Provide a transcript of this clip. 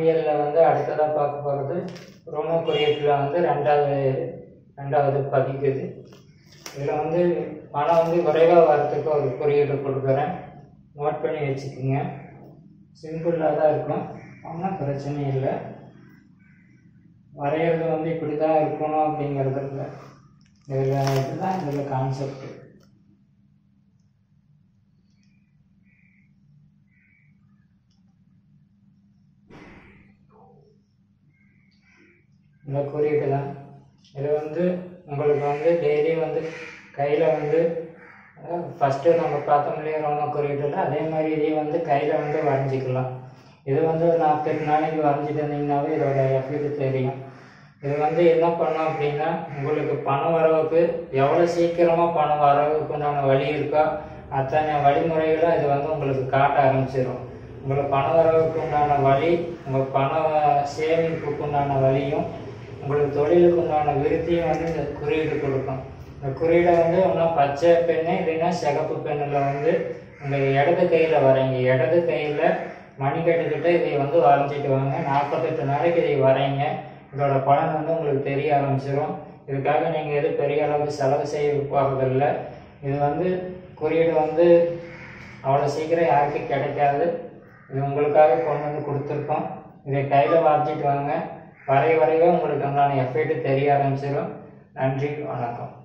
பணவியலில் வந்து அடுத்ததாக பார்க்க போகிறது ரோமோ குறியீட்டில் வந்து ரெண்டாவது ரெண்டாவது பதிப்பு இது இதில் வந்து பணம் வந்து விரைவாக வரத்துக்கு ஒரு குறியீடு கொடுக்குறேன் நோட் பண்ணி வச்சுக்கோங்க சிம்பிளாக தான் இருக்கும் ஆனால் பிரச்சனை இல்லை வரைகிறது வந்து இப்படி தான் இருக்கணும் அப்படிங்கிறது இல்லை இதில் இதுதான் இதில் கான்செப்ட் இந்த குறியீடு தான் இது வந்து உங்களுக்கு வந்து டெய்லி வந்து கையில் வந்து ஃபஸ்ட்டு நம்ம பார்த்தோம் இல்லையா ரோம குறியீட்டில் அதே மாதிரி இதையும் வந்து கையில் வந்து வரைஞ்சிக்கலாம் இது வந்து ஒரு நாற்பத்தெட்டு நாளைக்கு வரைஞ்சிட்டு இருந்தீங்கன்னாவே இதோட எஃபெக்ட் தெரியும் இது வந்து என்ன பண்ணும் அப்படின்னா உங்களுக்கு பண வரவுக்கு எவ்வளோ சீக்கிரமாக பணம் வரவுக்கு உண்டான வழி இருக்கோ அத்தனை வழிமுறைகளும் இது வந்து உங்களுக்கு காட்ட ஆரம்பிச்சிடும் உங்களுக்கு பண வரவுக்கு உண்டான வழி உங்கள் பண சேமிப்புக்கு உண்டான வழியும் உங்களுக்கு தொழிலுக்கு உண்டான விருத்தியும் வந்து இந்த குறியீடு கொடுக்கும் இந்த குறியீடை வந்து ஒன்றா பச்சை பெண்ணு இல்லைன்னா சிகப்பு பெண்ணில் வந்து உங்கள் இடது கையில் வரைங்க இடது கையில் மணிக்கட்டுக்கிட்ட இதை வந்து வரைஞ்சிட்டு வாங்க நாற்பத்தெட்டு நாளைக்கு இதை வரைங்க இதோட பலன் வந்து உங்களுக்கு தெரிய ஆரம்பிச்சிடும் இதுக்காக நீங்கள் எதுவும் பெரிய அளவுக்கு செலவு செய்ய போகிறதில்ல இது வந்து குறியீடு வந்து அவ்வளோ சீக்கிரம் யாருக்கும் கிடைக்காது இது உங்களுக்காக கொண்டு வந்து கொடுத்துருக்கோம் இதை கையில் வரைஞ்சிட்டு வாங்க வரைய வரைவே உங்களுக்கு உண்டான எஃபெக்ட் தெரிய ஆரம்பிச்சிடும் நன்றி வணக்கம்